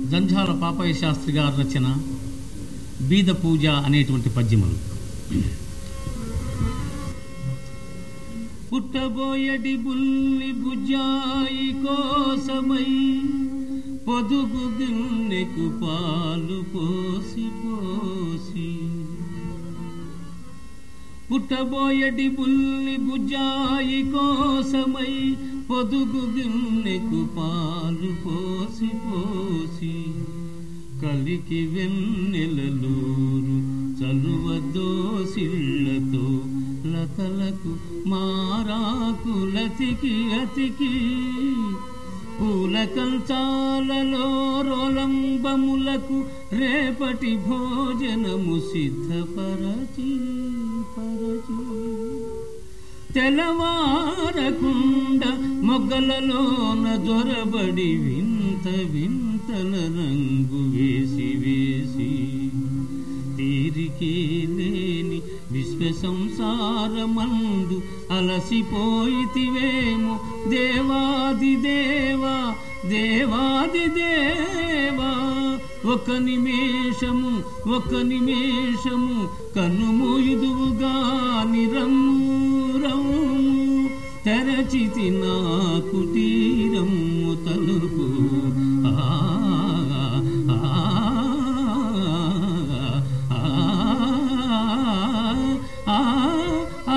జంఝాల పాపయ్య శాస్త్రి గారి రచన బీద పూజ అనేటువంటి పద్యములు పుట్టబోయడి బుల్లి భుజాయి కోసమై పొదుగు గిన్నెకు పాలు పోసి పోసి పుట్టబోయడి బుల్లి బుజాయి కోసమై పొదుగు గిన్నెకు పాలు పోసి పోసి కలికి వెన్నెలలూరు చలువ దోసిళ్లతో లతలకు మారాకులతికి అతికి పూల కంచాలలో రోలంబములకు రేపటి భోజనము సిద్ధపరచి పరచి తెలవారకుండ మొగ్గలలోన జొరబడి వింత వింతల రంగు వేసి వేసి తీరికే లేని విశ్వ సంసారమందు అలసిపోయితివేమో దేవాది దేవా దేవాది దేవా ఒక నిమేషము ఒక నిమేషము కనుమూయుదువుగా నిరమ్ము రమ్ము తెరచితి నా కుటీరము తలుపు ఆ ఆ, ఆ, ఆ, ఆ,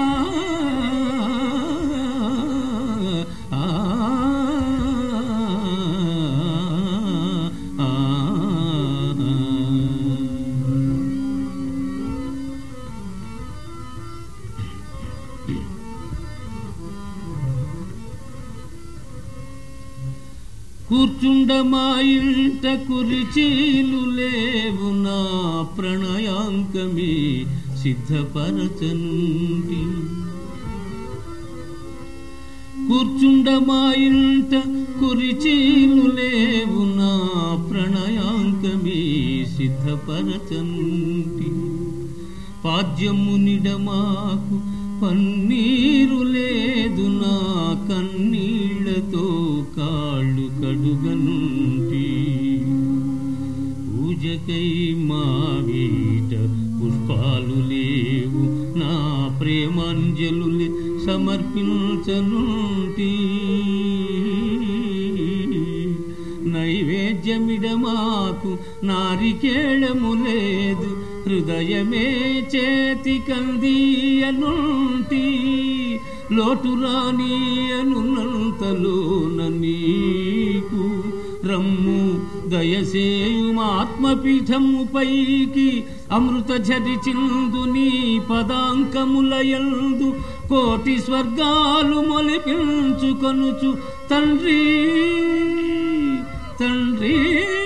కూర్చుండ మా ఇంట కురిచీలు లేవు నా ప్రణయాంకమే సిద్ధపరచనుండి కూర్చుండ మా ఇంట కురిచీలు లేవు నా ప్రణయాంకమే సిద్ధపరచనుండి పాద్యమునిడ మాకు పన్నీరు లేదు నా కన్నీళ్లతో కాళ్ళు కడుగనుంటి పూజకై మా వీట పుష్పాలు లేవు నా ప్రేమాంజలు సమర్పించనుంటి నైవేద్యమిడ మాకు నారికేళము లేదు హృదయమే చేతి కందీయనుంటి లోటు రానియనున్నంతలోన నీకు రమ్ము దయసేయుమాత్మపీఠము పైకి అమృత ఝరి చిందు నీ పదాంకములయందు కోటి స్వర్గాలు మొలిపించుకొనుచు తండ్రి తండ్రి